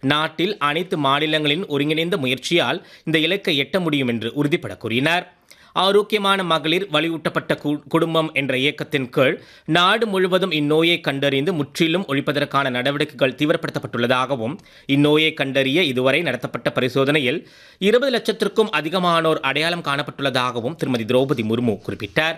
நாட்டில் அனைத்து மாநிலங்களின் ஒருங்கிணைந்த முயற்சியால் இந்த இலக்கை எட்ட முடியும் என்று உறுதிபட கூறினார் ஆரோக்கியமான மகளிர் வலியூட்டப்பட்ட கு- குடும்பம் என்ற இயக்கத்தின் கீழ் நாடு முழுவதும் இந்நோயை கண்டறிந்து முற்றிலும் ஒழிப்பதற்கான நடவடிக்கைகள் தீவிரப்படுத்தப்பட்டுள்ளதாகவும் இந்நோயை கண்டறிய இதுவரை நடத்தப்பட்ட பரிசோதனையில் இருபது லட்சத்திற்கும் அதிகமானோர் அடையாளம் காணப்பட்டுள்ளதாகவும் திருமதி திரௌபதி முர்மு குறிப்பிட்டார்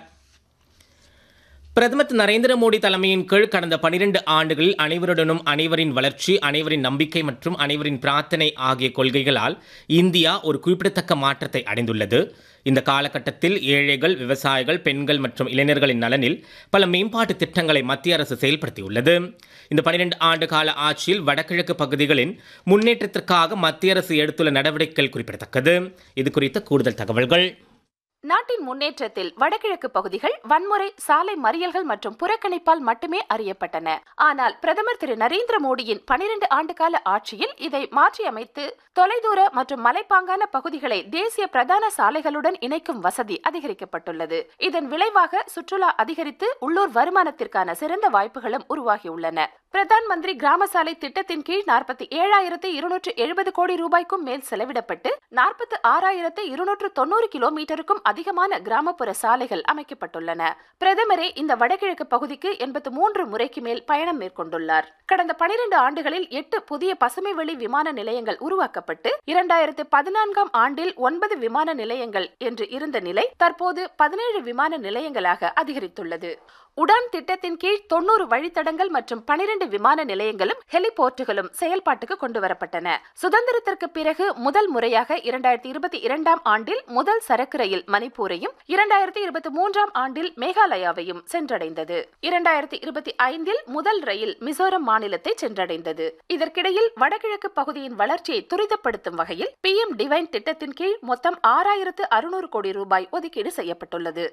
பிரதமர் திரு நரேந்திர மோடி தலைமையின் கீழ் கடந்த பனிரெண்டு ஆண்டுகளில் அனைவருடனும் அனைவரின் வளர்ச்சி அனைவரின் நம்பிக்கை மற்றும் அனைவரின் பிரார்த்தனை ஆகிய கொள்கைகளால் இந்தியா ஒரு குறிப்பிடத்தக்க மாற்றத்தை அடைந்துள்ளது இந்த காலகட்டத்தில் ஏழைகள் விவசாயிகள் பெண்கள் மற்றும் இளைஞர்களின் நலனில் பல மேம்பாட்டு திட்டங்களை மத்திய அரசு செயல்படுத்தியுள்ளது இந்த பனிரெண்டு ஆண்டு கால ஆட்சியில் வடகிழக்கு பகுதிகளின் முன்னேற்றத்திற்காக மத்திய அரசு எடுத்துள்ள நடவடிக்கைகள் குறிப்பிடத்தக்கது இது குறித்த கூடுதல் தகவல்கள் நாட்டின் முன்னேற்றத்தில் வடகிழக்கு பகுதிகள் வன்முறை சாலை மறியல்கள் மற்றும் புறக்கணிப்பால் மட்டுமே அறியப்பட்டன ஆனால் பிரதமர் திரு நரேந்திர மோடியின் பனிரெண்டு ஆண்டுகால ஆட்சியில் இதை மாற்றியமைத்து தொலைதூர மற்றும் மலைப்பாங்கான பகுதிகளை தேசிய பிரதான சாலைகளுடன் இணைக்கும் வசதி அதிகரிக்கப்பட்டுள்ளது இதன் விளைவாக சுற்றுலா அதிகரித்து உள்ளூர் வருமானத்திற்கான சிறந்த வாய்ப்புகளும் உருவாகியுள்ளன பிரதான் மந்திரி கிராம சாலை திட்டத்தின் கீழ் நாற்பத்தி ஏழாயிரத்து இருநூற்று எழுபது கோடி ரூபாய்க்கும் மேல் செலவிடப்பட்டு நாற்பத்தி ஆறாயிரத்து இருநூற்று தொண்ணூறு கிலோமீட்டருக்கும் அதிகமான கிராமப்புற சாலைகள் அமைக்கப்பட்டுள்ளன பிரதமரே இந்த வடகிழக்கு பகுதிக்கு எண்பத்து மூன்று முறைக்கு மேல் பயணம் மேற்கொண்டுள்ளார் கடந்த பனிரெண்டு ஆண்டுகளில் எட்டு புதிய பசுமை வெளி விமான நிலையங்கள் உருவாக்கப்பட்டு இரண்டாயிரத்து பதினான்காம் ஆண்டில் ஒன்பது விமான நிலையங்கள் என்று இருந்த நிலை தற்போது பதினேழு விமான நிலையங்களாக அதிகரித்துள்ளது உடான் திட்டத்தின் கீழ் தொண்ணூறு வழித்தடங்கள் மற்றும் பனிரெண்டு விமான நிலையங்களும் ஹெலிபோர்ட்டுகளும் செயல்பாட்டுக்கு கொண்டு வரப்பட்டன சுதந்திரத்திற்கு பிறகு முதல் முறையாக இரண்டாயிரத்தி இருபத்தி இரண்டாம் ஆண்டில் முதல் சரக்கு ரயில் மணிப்பூரையும் இரண்டாயிரத்தி இருபத்தி மூன்றாம் ஆண்டில் மேகாலயாவையும் சென்றடைந்தது இரண்டாயிரத்தி இருபத்தி ஐந்தில் முதல் ரயில் மிசோரம் மாநிலத்தை சென்றடைந்தது இதற்கிடையில் வடகிழக்கு பகுதியின் வளர்ச்சியை துரிதப்படுத்தும் வகையில் பி எம் டிவைன் திட்டத்தின் கீழ் மொத்தம் ஆறாயிரத்து அறுநூறு கோடி ரூபாய் ஒதுக்கீடு செய்யப்பட்டுள்ளது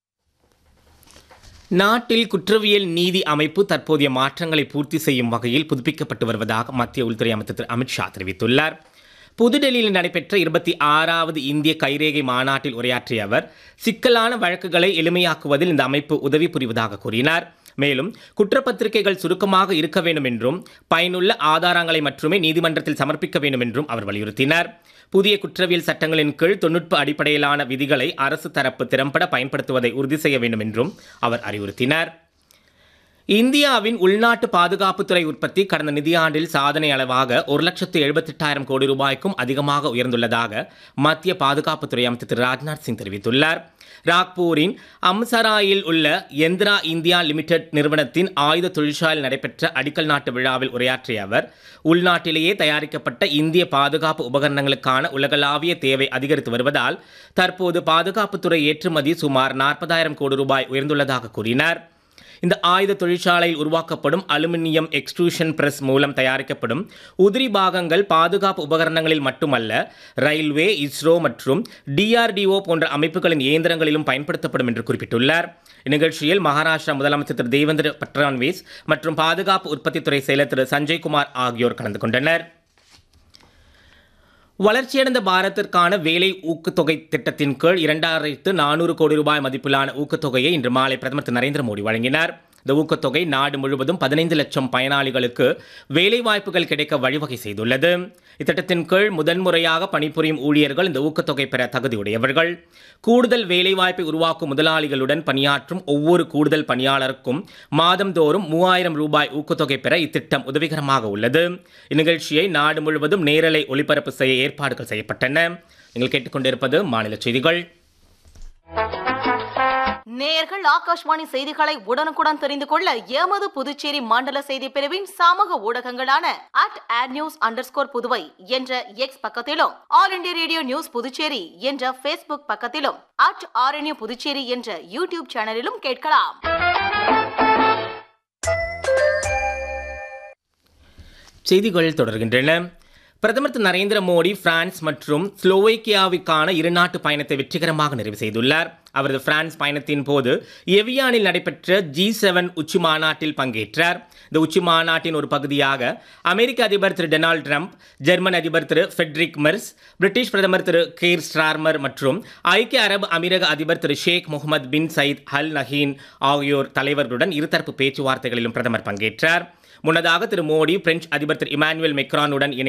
நாட்டில் குற்றவியல் நீதி அமைப்பு தற்போதைய மாற்றங்களை பூர்த்தி செய்யும் வகையில் புதுப்பிக்கப்பட்டு வருவதாக மத்திய உள்துறை அமைச்சர் திரு அமித்ஷா தெரிவித்துள்ளார் புதுடெல்லியில் நடைபெற்ற இருபத்தி ஆறாவது இந்திய கைரேகை மாநாட்டில் உரையாற்றிய அவர் சிக்கலான வழக்குகளை எளிமையாக்குவதில் இந்த அமைப்பு உதவி புரிவதாக கூறினார் மேலும் குற்றப்பத்திரிகைகள் சுருக்கமாக இருக்க வேண்டும் என்றும் பயனுள்ள ஆதாரங்களை மட்டுமே நீதிமன்றத்தில் சமர்ப்பிக்க வேண்டும் என்றும் அவர் வலியுறுத்தினார் புதிய குற்றவியல் சட்டங்களின் கீழ் தொழில்நுட்ப அடிப்படையிலான விதிகளை அரசு தரப்பு திறம்பட பயன்படுத்துவதை உறுதி செய்ய வேண்டும் என்றும் அவர் அறிவுறுத்தினார் இந்தியாவின் உள்நாட்டு பாதுகாப்புத்துறை உற்பத்தி கடந்த நிதியாண்டில் சாதனை அளவாக ஒரு லட்சத்து எழுபத்தெட்டாயிரம் கோடி ரூபாய்க்கும் அதிகமாக உயர்ந்துள்ளதாக மத்திய பாதுகாப்புத்துறை அமைச்சர் திரு ராஜ்நாத் சிங் தெரிவித்துள்ளார் ராக்பூரின் அம்சராயில் உள்ள எந்திரா இந்தியா லிமிடெட் நிறுவனத்தின் ஆயுத தொழிற்சாலையில் நடைபெற்ற அடிக்கல் நாட்டு விழாவில் உரையாற்றிய அவர் உள்நாட்டிலேயே தயாரிக்கப்பட்ட இந்திய பாதுகாப்பு உபகரணங்களுக்கான உலகளாவிய தேவை அதிகரித்து வருவதால் தற்போது பாதுகாப்புத்துறை ஏற்றுமதி சுமார் நாற்பதாயிரம் கோடி ரூபாய் உயர்ந்துள்ளதாக கூறினார் இந்த ஆயுத தொழிற்சாலையில் உருவாக்கப்படும் அலுமினியம் எக்ஸ்ட்ரூஷன் பிரஸ் மூலம் தயாரிக்கப்படும் உதிரி பாகங்கள் பாதுகாப்பு உபகரணங்களில் மட்டுமல்ல ரயில்வே இஸ்ரோ மற்றும் டிஆர்டிஓ போன்ற அமைப்புகளின் இயந்திரங்களிலும் பயன்படுத்தப்படும் என்று குறிப்பிட்டுள்ளார் இந்நிகழ்ச்சியில் மகாராஷ்டிரா முதலமைச்சர் திரு தேவேந்திர பட்னாவிஸ் மற்றும் பாதுகாப்பு உற்பத்தித்துறை செயலர் திரு சஞ்சய்குமார் ஆகியோர் கலந்து கொண்டனர் வளர்ச்சியடைந்த பாரத்திற்கான வேலை ஊக்கத்தொகை திட்டத்தின் கீழ் இரண்டாயிரத்து நானூறு கோடி ரூபாய் மதிப்பிலான ஊக்கத்தொகையை இன்று மாலை பிரதமர் திரு நரேந்திர மோடி வழங்கினார் இந்த ஊக்கத்தொகை நாடு முழுவதும் பதினைந்து லட்சம் பயனாளிகளுக்கு வேலைவாய்ப்புகள் கிடைக்க வழிவகை செய்துள்ளது இத்திட்டத்தின் கீழ் முதன்முறையாக பணிபுரியும் ஊழியர்கள் இந்த ஊக்கத்தொகை பெற தகுதியுடையவர்கள் கூடுதல் வேலைவாய்ப்பை உருவாக்கும் முதலாளிகளுடன் பணியாற்றும் ஒவ்வொரு கூடுதல் பணியாளருக்கும் மாதந்தோறும் மூவாயிரம் ரூபாய் ஊக்கத்தொகை பெற இத்திட்டம் உதவிகரமாக உள்ளது இந்நிகழ்ச்சியை நாடு முழுவதும் நேரலை ஒளிபரப்பு செய்ய ஏற்பாடுகள் செய்யப்பட்டன நீங்கள் கேட்டுக்கொண்டிருப்பது மாநில செய்திகள் நேயர்கள் ஆகாஷ்வாணி செய்திகளை உடனுக்குடன் தெரிந்து கொள்ள எமது புதுச்சேரி மண்டல செய்தி பிரிவின் சமூக ஊடகங்களான at at news underscore Puduvai என்ற எக்ஸ் பக்கத்திலும் All India Radio news Puducherry என்ற ஃபேஸ்புக் பக்கத்திலும் அட் ஆர்என்யூ புதுச்சேரி என்ற யூடியூப் சேனலிலும் கேட்கலாம் செய்திகள் தொடர்கின்றன பிரதமர் திரு நரேந்திர மோடி பிரான்ஸ் மற்றும் ஸ்லோவேக்கியாவுக்கான இருநாட்டு பயணத்தை வெற்றிகரமாக நிறைவு செய்துள்ளார் அவரது பிரான்ஸ் பயணத்தின் போது எவியானில் நடைபெற்ற ஜி செவன் உச்சி மாநாட்டில் பங்கேற்றார் இந்த உச்சி மாநாட்டின் ஒரு பகுதியாக அமெரிக்க அதிபர் திரு டொனால்டு ட்ரம்ப் ஜெர்மன் அதிபர் திரு ஃபெட்ரிக் மெர்ஸ் பிரிட்டிஷ் பிரதமர் திரு கீர் ஸ்டார்மர் மற்றும் ஐக்கிய அரபு அமீரக அதிபர் திரு ஷேக் முகமது பின் சயித் அல் நஹீன் ஆகியோர் தலைவர்களுடன் இருதரப்பு பேச்சுவார்த்தைகளிலும் பிரதமர் பங்கேற்றார் முன்னதாக திரு மோடி பிரெஞ்சு அதிபர் திரு இமானுவேல் மெக்ரானுடன்